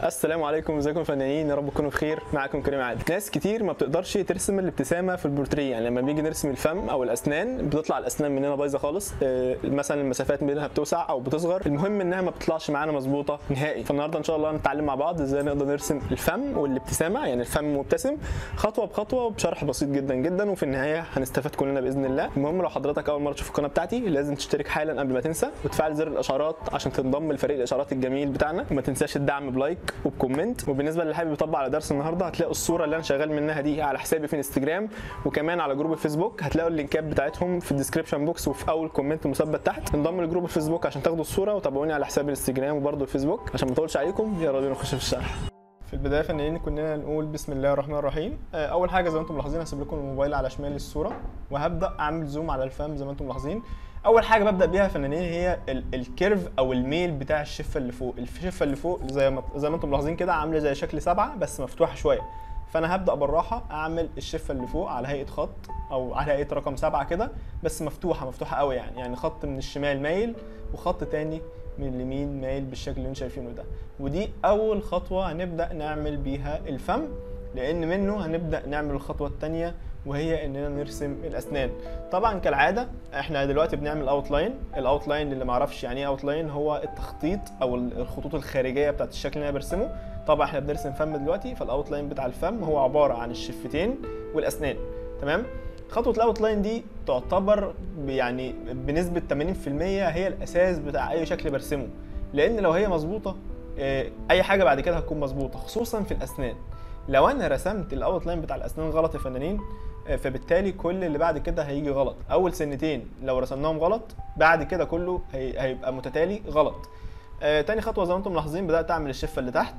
السلام عليكم ازيكم يا فنانين يا رب تكونوا بخير معاكم كريم عادل ناس كتير ما بتقدرش ترسم الابتسامه في البورتريه يعني لما بيجي نرسم الفم او الاسنان بتطلع الاسنان مننا بايظه خالص آه، مثلا المسافات بينها بتوسع او بتصغر المهم انها ما بتطلعش معانا مظبوطه نهائي فالنهارده ان شاء الله هنتعلم مع بعض ازاي نقدر نرسم الفم والابتسامه يعني الفم مبتسم خطوه بخطوه وبشرح بسيط جدا جدا وفي النهايه هنستفاد كلنا باذن الله المهم لو حضرتك اول مره تشوف القناه بتاعتي لازم تشترك حالا قبل ما تنسى وتفعل زر الاشعارات عشان تنضم لفريق الاشعارات الجميل بتاعنا وما تنساش الدعم بلايك وبكومنت وبالنسبه اللي حابب يطبق على درس النهارده هتلاقوا الصوره اللي انا شغال منها دي على حسابي في انستجرام وكمان على جروب الفيسبوك هتلاقوا اللينكات بتاعتهم في الديسكربشن بوكس وفي اول كومنت مثبت تحت انضموا لجروب الفيسبوك عشان تاخدوا الصوره وتابعوني على حساب الانستجرام وبرده الفيسبوك عشان ما اطولش عليكم يلا بينا نخش في الشرح في البدايه فنانين كنا نقول بسم الله الرحمن الرحيم آه، اول حاجه زي ما انتم ملاحظين هسيب لكم الموبايل على شمال الصوره وهبدا اعمل زوم على الفم زي ما انتم ملاحظين اول حاجه ببدا بيها يا فنانين هي ال- الكيرف او الميل بتاع الشفه اللي فوق الشفه اللي فوق زي ما زي ما انتم ملاحظين كده عامله زي شكل سبعه بس مفتوحه شويه فانا هبدا بالراحه اعمل الشفه اللي فوق على هيئه خط او على هيئه رقم سبعه كده بس مفتوحه مفتوحه قوي يعني يعني خط من الشمال مايل وخط تاني من اليمين مايل بالشكل اللي انتم شايفينه ده ودي اول خطوه هنبدا نعمل بيها الفم لان منه هنبدا نعمل الخطوه الثانيه وهي اننا نرسم الاسنان طبعا كالعاده احنا دلوقتي بنعمل اوتلاين الاوتلاين اللي معرفش يعني ايه اوتلاين هو التخطيط او الخطوط الخارجيه بتاعت الشكل اللي انا برسمه طبعا احنا بنرسم فم دلوقتي فالاوتلاين بتاع الفم هو عباره عن الشفتين والاسنان تمام خطوه الاوتلاين دي تعتبر يعني بنسبه 80% هي الاساس بتاع اي شكل برسمه لان لو هي مظبوطه آه، اي حاجه بعد كده هتكون مظبوطه خصوصا في الاسنان لو انا رسمت الاوت لاين بتاع الاسنان غلط يا فنانين آه، فبالتالي كل اللي بعد كده هيجي غلط اول سنتين لو رسمناهم غلط بعد كده كله هي... هيبقى متتالي غلط آه، تاني خطوه زي ما انتم ملاحظين بدات اعمل الشفه اللي تحت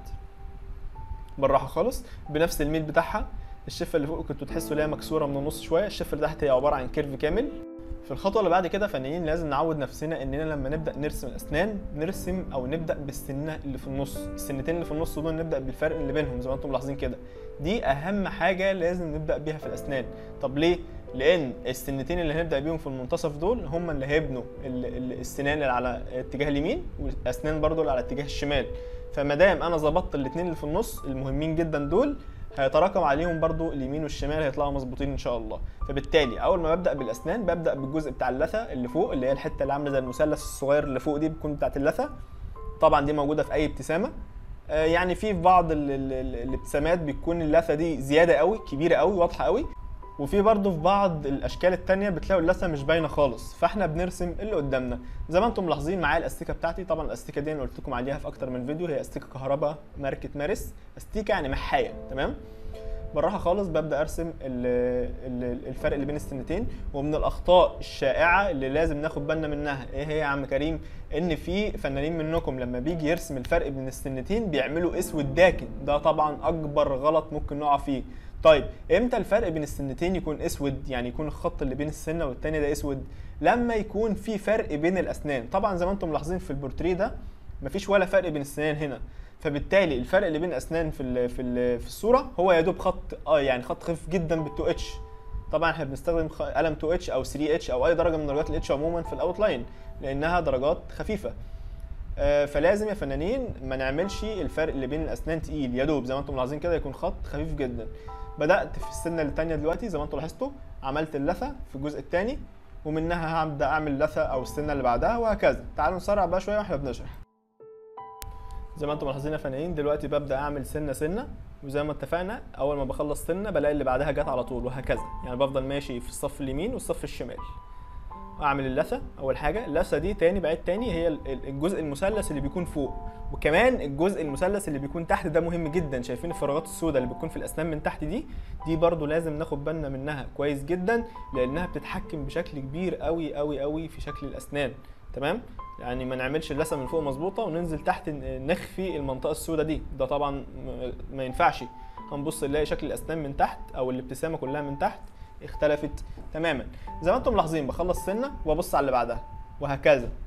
بالراحه خالص بنفس الميل بتاعها الشفه اللي فوق كنتوا تحسوا ليها مكسوره من النص شويه الشفه اللي تحت هي عباره عن كيرف كامل في الخطوه اللي بعد كده فنانين لازم نعود نفسنا اننا لما نبدا نرسم الاسنان نرسم او نبدا بالسنه اللي في النص السنتين اللي في النص دول نبدا بالفرق اللي بينهم زي ما انتم ملاحظين كده دي اهم حاجه لازم نبدا بيها في الاسنان طب ليه لان السنتين اللي هنبدا بيهم في المنتصف دول هم اللي هيبنوا ال- ال- السنان اللي على اتجاه اليمين والاسنان برضو اللي على اتجاه الشمال فما دام انا ظبطت الاثنين اللي في النص المهمين جدا دول هيتراكم عليهم برضو اليمين والشمال هيطلعوا مظبوطين ان شاء الله فبالتالي اول ما ببدا بالاسنان ببدا بالجزء بتاع اللثه اللي فوق اللي هي الحته اللي عامله زي المثلث الصغير اللي فوق دي بتكون بتاعت اللثه طبعا دي موجوده في اي ابتسامه آه، يعني في في بعض ال- ال- ال- الابتسامات بتكون اللثه دي زياده قوي كبيره قوي واضحه قوي وفي برضه في بعض الاشكال التانية بتلاقوا اللثه مش باينه خالص فاحنا بنرسم اللي قدامنا زي ما انتم ملاحظين معايا الاستيكه بتاعتي طبعا الاستيكه دي انا قلت لكم عليها في اكتر من فيديو هي استيكه كهرباء ماركه مارس استيكه يعني محايه تمام بالراحه خالص ببدا ارسم ال- ال- الفرق اللي بين السنتين ومن الاخطاء الشائعه اللي لازم ناخد بالنا منها ايه هي يا عم كريم ان في فنانين منكم لما بيجي يرسم الفرق بين السنتين بيعملوا اسود داكن ده طبعا اكبر غلط ممكن نقع فيه طيب امتى الفرق بين السنتين يكون اسود يعني يكون الخط اللي بين السنه والتاني ده اسود لما يكون في فرق بين الاسنان طبعا زي ما انتم ملاحظين في البورتريه ده مفيش ولا فرق بين السنان هنا فبالتالي الفرق اللي بين الاسنان في ال في ال في الصوره هو يا دوب خط اه يعني خط خفيف جدا بال 2 اتش طبعا احنا بنستخدم خ- قلم 2 اتش او 3 اتش او اي درجه من درجات الاتش عموما في الاوت لاين لانها درجات خفيفه آه، فلازم يا فنانين ما نعملش الفرق اللي بين الاسنان تقيل يا دوب زي ما انتم ملاحظين كده يكون خط خفيف جدا بدات في السنه الثانيه دلوقتي زي ما انتم لاحظتوا عملت اللثه في الجزء الثاني ومنها هبدا اعمل لثه او السنه اللي بعدها وهكذا تعالوا نسرع بقى شويه واحنا بنشرح زي ما انتم ملاحظين يا فنانين دلوقتي ببدا اعمل سنه سنه وزي ما اتفقنا اول ما بخلص سنه بلاقي اللي بعدها جت على طول وهكذا يعني بفضل ماشي في الصف اليمين والصف الشمال اعمل اللثه اول حاجه اللثه دي تاني بعيد تاني هي ال- ال- الجزء المثلث اللي بيكون فوق وكمان الجزء المثلث اللي بيكون تحت ده مهم جدا شايفين الفراغات السوداء اللي بتكون في الاسنان من تحت دي دي برضو لازم ناخد بالنا منها كويس جدا لانها بتتحكم بشكل كبير قوي قوي قوي في شكل الاسنان تمام يعني ما نعملش اللثه من فوق مظبوطه وننزل تحت ن- نخفي المنطقه السوداء دي ده طبعا م- ما ينفعش هنبص نلاقي شكل الاسنان من تحت او الابتسامه كلها من تحت اختلفت تماما زي ما انتم ملاحظين بخلص سنه وابص على اللي بعدها وهكذا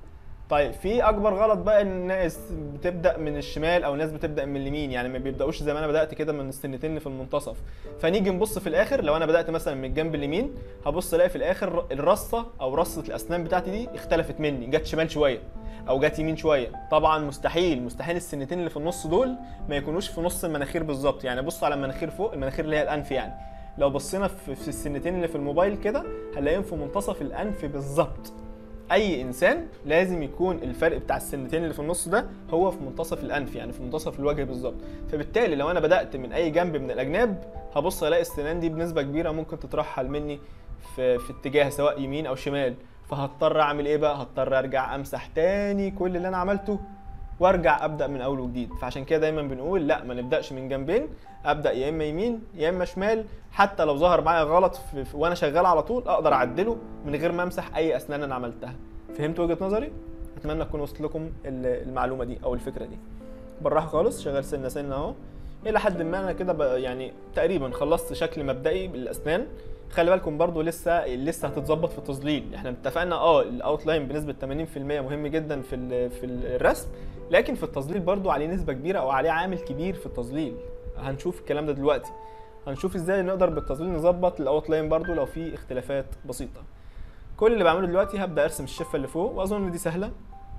طيب في اكبر غلط بقى ان الناس بتبدا من الشمال او ناس بتبدا من اليمين يعني ما بيبداوش زي ما انا بدات كده من السنتين اللي في المنتصف فنيجي نبص في الاخر لو انا بدات مثلا من الجنب اليمين هبص الاقي في الاخر الرصه او رصه الاسنان بتاعتي دي اختلفت مني جت شمال شويه او جت يمين شويه طبعا مستحيل مستحيل السنتين اللي في النص دول ما يكونوش في نص المناخير بالظبط يعني بص على المناخير فوق المناخير اللي هي الانف يعني لو بصينا في في السنتين اللي في الموبايل كده هنلاقيهم في منتصف الانف بالظبط اي انسان لازم يكون الفرق بتاع السنتين اللي في النص ده هو في منتصف الانف يعني في منتصف الوجه بالظبط فبالتالي لو انا بدات من اي جنب من الاجناب هبص الاقي السنان دي بنسبه كبيره ممكن تترحل مني في, في اتجاه سواء يمين او شمال فهضطر اعمل ايه بقى هضطر ارجع امسح تاني كل اللي انا عملته وارجع ابدا من اول وجديد فعشان كده دايما بنقول لا ما نبداش من جنبين ابدا يا اما يمين يا اما شمال حتى لو ظهر معايا غلط في في وانا شغال على طول اقدر اعدله من غير ما امسح اي اسنان انا عملتها فهمت وجهه نظري اتمنى تكون وصلت لكم ال- المعلومه دي او الفكره دي بالراحه خالص شغال سنه سنه اهو الى حد ما انا كده بقى يعني تقريبا خلصت شكل مبدئي بالاسنان خلي بالكم برضو لسه لسه هتتظبط في التظليل احنا اتفقنا اه الاوتلاين بنسبه 80% مهم جدا في ال- في الرسم لكن في التظليل برضو عليه نسبه كبيره او عليه عامل كبير في التظليل هنشوف الكلام ده دلوقتي هنشوف ازاي نقدر بالتظليل نظبط الاوتلاين برضو لو في اختلافات بسيطه كل اللي بعمله دلوقتي هبدا ارسم الشفه اللي فوق واظن ان دي سهله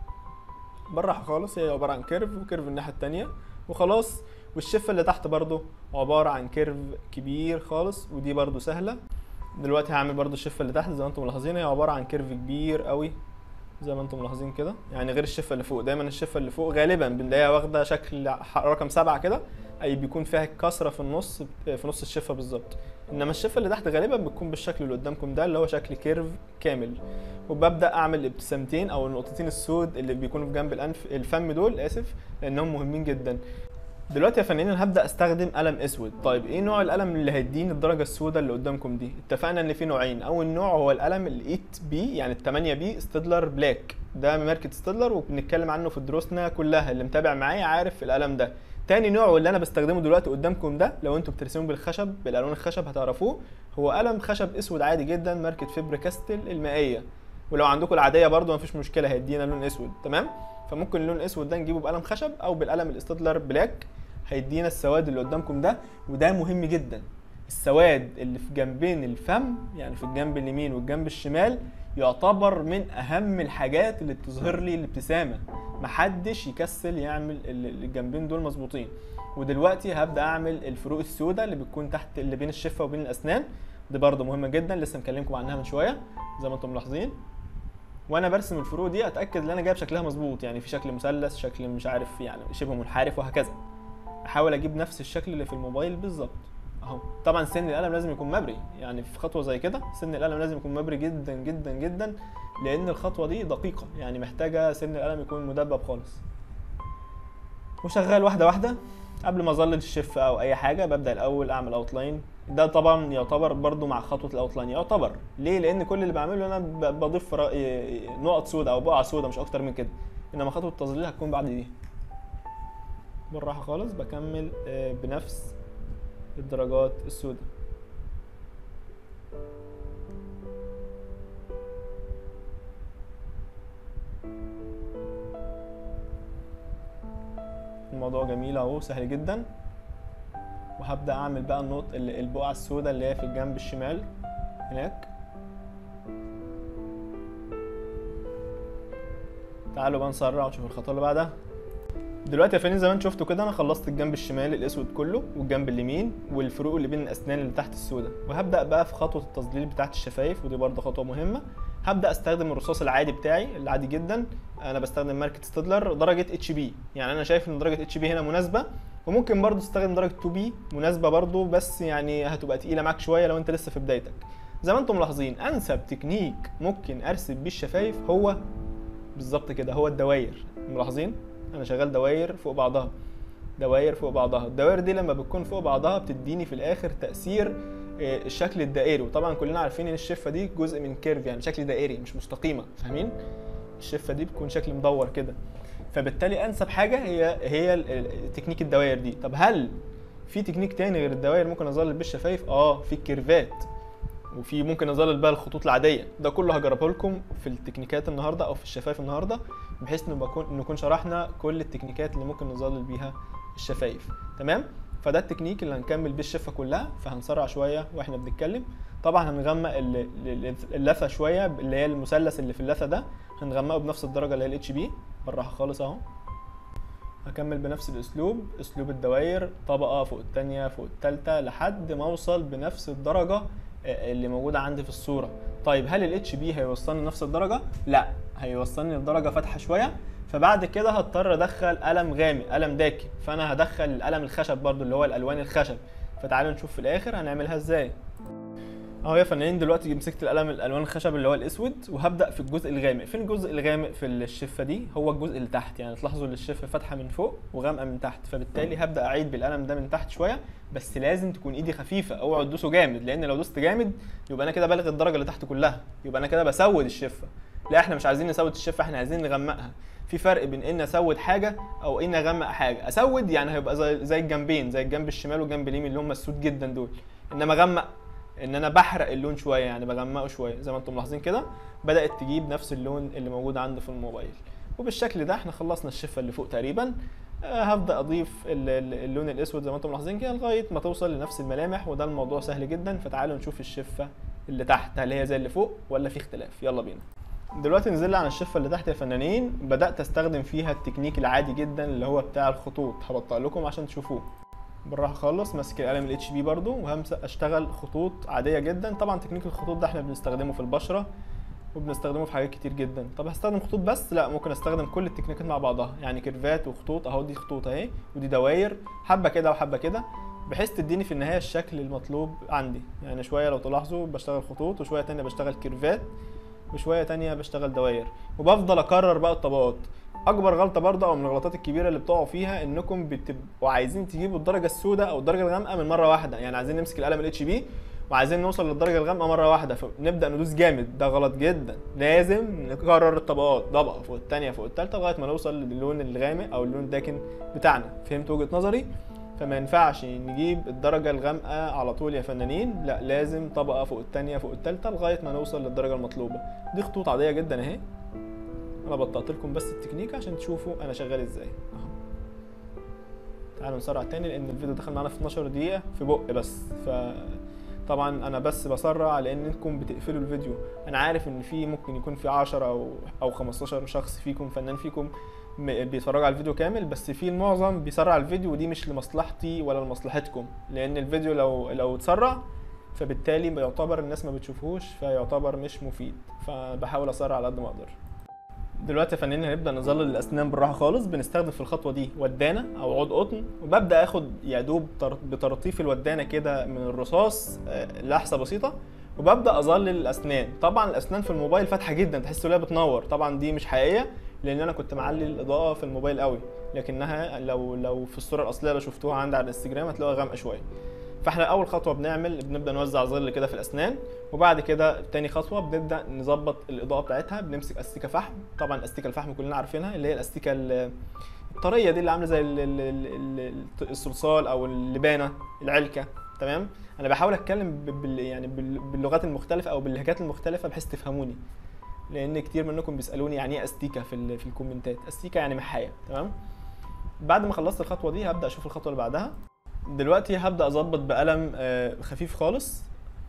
بالراحه خالص هي عباره عن كيرف وكيرف الناحيه التانية وخلاص والشفه اللي تحت برضو عباره عن كيرف كبير خالص ودي برضو سهله دلوقتي هعمل برضو الشفه اللي تحت زي ما انتم ملاحظين هي عباره عن كيرف كبير قوي زي ما انتم ملاحظين كده يعني غير الشفه اللي فوق دايما الشفه اللي فوق غالبا بنلاقيها واخده شكل ح- رقم سبعة كده اي بيكون فيها كسره في النص في نص الشفه بالظبط انما الشفه اللي تحت غالبا بتكون بالشكل اللي قدامكم ده اللي هو شكل كيرف كامل وببدا اعمل ابتسامتين او النقطتين السود اللي بيكونوا في جنب الانف الفم دول اسف لانهم مهمين جدا دلوقتي يا فنانين أنا هبدا استخدم قلم اسود طيب ايه نوع القلم اللي هيديني الدرجه السوداء اللي قدامكم دي اتفقنا ان في نوعين اول نوع هو القلم ال 8 بي يعني ال 8 بي ستيدلر بلاك ده من ماركه ستيدلر وبنتكلم عنه في دروسنا كلها اللي متابع معايا عارف القلم ده تاني نوع واللي انا بستخدمه دلوقتي قدامكم ده لو انتوا بترسموا بالخشب بالالوان الخشب هتعرفوه هو قلم خشب اسود عادي جدا ماركه فيبر كاستل المائيه ولو عندكم العاديه برضو مفيش مشكله هيدينا لون اسود تمام فممكن اللون الاسود ده نجيبه بقلم خشب او بالقلم الاستدلر بلاك هيدينا السواد اللي قدامكم ده وده مهم جدا السواد اللي في جنبين الفم يعني في الجنب اليمين والجنب الشمال يعتبر من اهم الحاجات اللي بتظهر لي الابتسامه محدش يكسل يعمل ال- الجنبين دول مظبوطين ودلوقتي هبدا اعمل الفروق السوداء اللي بتكون تحت اللي بين الشفه وبين الاسنان دي برضه مهمه جدا لسه مكلمكم عنها من شويه زي ما انتم ملاحظين وانا برسم الفروق دي اتاكد ان انا جايب شكلها مظبوط يعني في شكل مثلث شكل مش عارف يعني شبه منحرف وهكذا احاول اجيب نفس الشكل اللي في الموبايل بالظبط اهو طبعا سن القلم لازم يكون مبري يعني في خطوه زي كده سن القلم لازم يكون مبري جدا جدا جدا لان الخطوه دي دقيقه يعني محتاجه سن القلم يكون مدبب خالص وشغال واحده واحده قبل ما اظلل الشفه او اي حاجه ببدا الاول اعمل اوتلاين ده طبعا يعتبر برضو مع خطوه الاوتلاين يعتبر ليه لان كل اللي بعمله انا ب- بضيف را- نقط سوداء او بقع سوداء مش اكتر من كده انما خطوه التظليل هتكون بعد دي بالراحه خالص بكمل آه، بنفس الدرجات السوداء الموضوع جميل اهو سهل جدا وهبدا اعمل بقى النقط ال- البقعه السوداء اللي هي في الجنب الشمال هناك تعالوا بقى نسرع ونشوف الخطوه اللي بعدها دلوقتي يا فنان زي ما انتم شفتوا كده انا خلصت الجنب الشمال الاسود كله والجنب اليمين والفروق اللي بين الاسنان اللي تحت السوداء وهبدا بقى في خطوه التظليل بتاعه الشفايف ودي برضه خطوه مهمه هبدا استخدم الرصاص العادي بتاعي العادي جدا انا بستخدم ماركه ستادلر درجه اتش بي يعني انا شايف ان درجه اتش بي هنا مناسبه وممكن برضه تستخدم درجه 2 بي مناسبه برضه بس يعني هتبقى تقيله معاك شويه لو انت لسه في بدايتك زي ما انتم ملاحظين انسب تكنيك ممكن ارسم بيه الشفايف هو بالظبط كده هو الدواير ملاحظين انا شغال دواير فوق بعضها دواير فوق بعضها الدواير دي لما بتكون فوق بعضها بتديني في الاخر تاثير آه، الشكل الدائري وطبعا كلنا عارفين ان الشفه دي جزء من كيرف يعني شكل دائري مش مستقيمه فاهمين الشفه دي بتكون شكل مدور كده فبالتالي انسب حاجه هي هي ال- ال- تكنيك الدواير دي طب هل في تكنيك تاني غير الدواير ممكن اظلل بيه الشفايف اه في الكيرفات وفي ممكن نظلل بقى الخطوط العاديه ده كله هجربه لكم في التكنيكات النهارده او في الشفايف النهارده بحيث نكون نكون شرحنا كل التكنيكات اللي ممكن نظلل بيها الشفايف تمام فده التكنيك اللي هنكمل بيه الشفه كلها فهنسرع شويه واحنا بنتكلم طبعا هنغمق اللثه شويه اللي هي المثلث اللي في اللثه ده هنغمقه بنفس الدرجه اللي هي الاتش بي بالراحه خالص اهو هكمل بنفس الاسلوب اسلوب الدوائر طبقه فوق الثانيه فوق الثالثه لحد ما اوصل بنفس الدرجه اللي موجوده عندي في الصوره طيب هل الاتش بي هيوصلني لنفس الدرجه لا هيوصلني لدرجه فاتحه شويه فبعد كده هضطر ادخل قلم غامق قلم داكن فانا هدخل القلم الخشب برضو اللي هو الالوان الخشب فتعالوا نشوف في الاخر هنعملها ازاي اهو يا فنانين دلوقتي مسكت القلم الالوان الخشب اللي هو الاسود وهبدا في الجزء الغامق فين الجزء الغامق في الشفه دي هو الجزء اللي تحت يعني تلاحظوا ان الشفه فاتحه من فوق وغامقه من تحت فبالتالي هبدا اعيد بالقلم ده من تحت شويه بس لازم تكون ايدي خفيفه اوعوا تدوسوا جامد لان لو دوست جامد يبقى انا كده بالغ الدرجه اللي تحت كلها يبقى انا كده بسود الشفه لا احنا مش عايزين نسود الشفه احنا عايزين نغمقها في فرق بين ان اسود حاجه او ان اغمق حاجه اسود يعني هيبقى زي, زي الجنبين زي الجنب الشمال والجنب اليمين اللي هم السود جدا دول انما اغمق ان انا بحرق اللون شويه يعني بغمقه شويه زي ما انتم ملاحظين كده بدات تجيب نفس اللون اللي موجود عندي في الموبايل وبالشكل ده احنا خلصنا الشفه اللي فوق تقريبا آه هبدا اضيف اللون الاسود زي ما انتم ملاحظين كده لغايه ما توصل لنفس الملامح وده الموضوع سهل جدا فتعالوا نشوف الشفه اللي تحت هل هي زي اللي فوق ولا في اختلاف يلا بينا دلوقتي نزل عن الشفه اللي تحت يا فنانين بدات استخدم فيها التكنيك العادي جدا اللي هو بتاع الخطوط هبطأ لكم عشان تشوفوه بالراحه خالص ماسك القلم الاتش بي برضو وهمسك اشتغل خطوط عاديه جدا طبعا تكنيك الخطوط ده احنا بنستخدمه في البشره وبنستخدمه في حاجات كتير جدا طب هستخدم خطوط بس لا ممكن استخدم كل التكنيكات مع بعضها يعني كيرفات وخطوط اهو دي خطوط اهي ودي دواير حبه كده وحبه كده بحيث تديني في النهايه الشكل المطلوب عندي يعني شويه لو تلاحظوا بشتغل خطوط وشويه تانية بشتغل كيرفات وشويه تانية بشتغل دواير وبفضل اكرر بقى الطبقات اكبر غلطه برضه او من الغلطات الكبيره اللي بتقعوا فيها انكم بتبقوا عايزين تجيبوا الدرجه السوداء او الدرجه الغامقه من مره واحده يعني عايزين نمسك القلم الاتش بي وعايزين نوصل للدرجه الغامقه مره واحده فنبدا ندوس جامد ده غلط جدا لازم نكرر الطبقات طبقه فوق الثانيه فوق الثالثه لغايه ما نوصل للون الغامق او اللون الداكن بتاعنا فهمت وجهه نظري فما ينفعش نجيب الدرجة الغامقة على طول يا فنانين لا لازم طبقة فوق التانية فوق التالتة لغاية ما نوصل للدرجة المطلوبة دي خطوط عادية جدا اهي انا بطأت لكم بس التكنيك عشان تشوفوا انا شغال ازاي اهو تعالوا نسرع تاني لان الفيديو دخل معانا في 12 دقيقة في بق بس ف طبعا انا بس بسرع لانكم بتقفلوا الفيديو انا عارف ان في ممكن يكون في 10 او او 15 شخص فيكم فنان فيكم بيتفرجوا على الفيديو كامل بس في المعظم بيسرع الفيديو ودي مش لمصلحتي ولا لمصلحتكم لان الفيديو لو لو اتسرع فبالتالي بيعتبر الناس ما بتشوفهوش فيعتبر مش مفيد فبحاول اسرع على قد ما اقدر دلوقتي يا فنانين هنبدا نظلل الاسنان بالراحه خالص بنستخدم في الخطوه دي ودانه او عود قطن وببدا اخد يا دوب بطراطيف الودانه كده من الرصاص لحظه بسيطه وببدا اظلل الاسنان طبعا الاسنان في الموبايل فاتحه جدا تحس ان هي بتنور طبعا دي مش حقيقيه لان انا كنت معلي الاضاءه في الموبايل قوي لكنها لو لو في الصوره الاصليه لو شفتوها عندي على الانستجرام هتلاقوها غامقه شويه فاحنا اول خطوه بنعمل بنبدا نوزع ظل كده في الاسنان وبعد كده تاني خطوه بنبدا نظبط الاضاءه بتاعتها بنمسك استيكه فحم طبعا استيكه الفحم كلنا عارفينها اللي هي الاستيكه الطريه دي اللي عامله زي الصلصال او اللبانه العلكه تمام انا بحاول اتكلم بال يعني باللغات المختلفه او باللهجات المختلفه بحيث تفهموني لان كتير منكم بيسالوني يعني ايه استيكه في في الكومنتات استيكه يعني محايه تمام بعد ما خلصت الخطوه دي هبدا اشوف الخطوه اللي بعدها دلوقتي هبدا اظبط بقلم خفيف خالص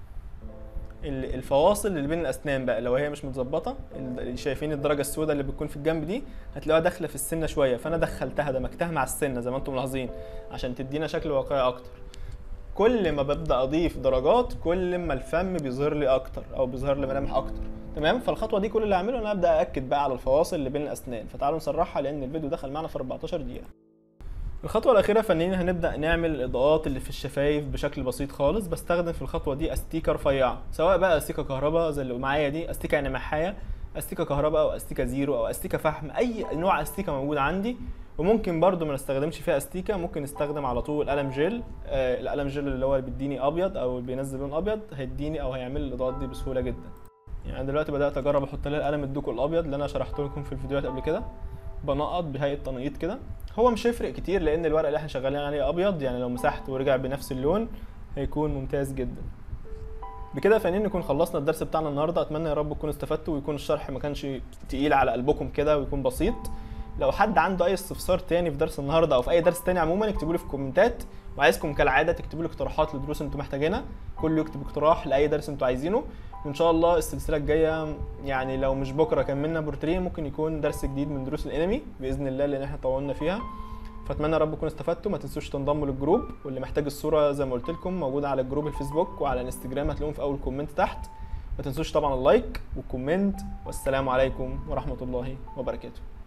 الفواصل اللي بين الاسنان بقى لو هي مش متظبطه شايفين الدرجه السوداء اللي بتكون في الجنب دي هتلاقوها داخله في السنه شويه فانا دخلتها دمجتها مع السنه زي ما انتم ملاحظين عشان تدينا شكل واقعي اكتر كل ما ببدا اضيف درجات كل ما الفم بيظهر لي اكتر او بيظهر لي ملامح اكتر تمام فالخطوه دي كل اللي هعمله انا ابدا اكد بقى على الفواصل اللي بين الاسنان فتعالوا نسرعها لان الفيديو دخل معانا في 14 دقيقه الخطوة الأخيرة فنانين هنبدأ نعمل الإضاءات اللي في الشفايف بشكل بسيط خالص بستخدم في الخطوة دي أستيكة رفيعة سواء بقى أستيكة كهرباء زي اللي معايا دي أستيكة يعني محاية أستيكة كهرباء أو أستيكة زيرو أو أستيكة فحم أي نوع أستيكة موجود عندي وممكن برضو ما نستخدمش فيها أستيكة ممكن نستخدم على طول قلم جل آه القلم جل اللي هو بيديني أبيض أو بينزل لون أبيض هيديني أو هيعمل الإضاءات دي بسهولة جدا يعني دلوقتي بدأت أجرب أحط لها القلم الدوكو الأبيض اللي أنا شرحته لكم في الفيديوهات قبل كده بنقط بهيئه تنقيط كده هو مش هيفرق كتير لان الورق اللي احنا شغالين عليه ابيض يعني لو مسحت ورجع بنفس اللون هيكون ممتاز جدا بكده يا فنانين نكون خلصنا الدرس بتاعنا النهارده اتمنى يا رب تكونوا استفدتوا ويكون الشرح ما كانش تقيل على قلبكم كده ويكون بسيط لو حد عنده اي استفسار تاني في درس النهارده او في اي درس تاني عموما اكتبوا لي في الكومنتات وعايزكم كالعاده تكتبوا لي اقتراحات لدروس انتم محتاجينها كله يكتب اقتراح لاي درس انتم عايزينه وان شاء الله السلسله الجايه يعني لو مش بكره كملنا بورتريه ممكن يكون درس جديد من دروس الانمي باذن الله لان احنا طولنا فيها فاتمنى يا رب تكونوا استفدتوا ما تنسوش تنضموا للجروب واللي محتاج الصوره زي ما قلت لكم موجوده على الجروب الفيسبوك وعلى الانستجرام هتلاقوهم في اول كومنت تحت ما تنسوش طبعا اللايك والكومنت والسلام عليكم ورحمه الله وبركاته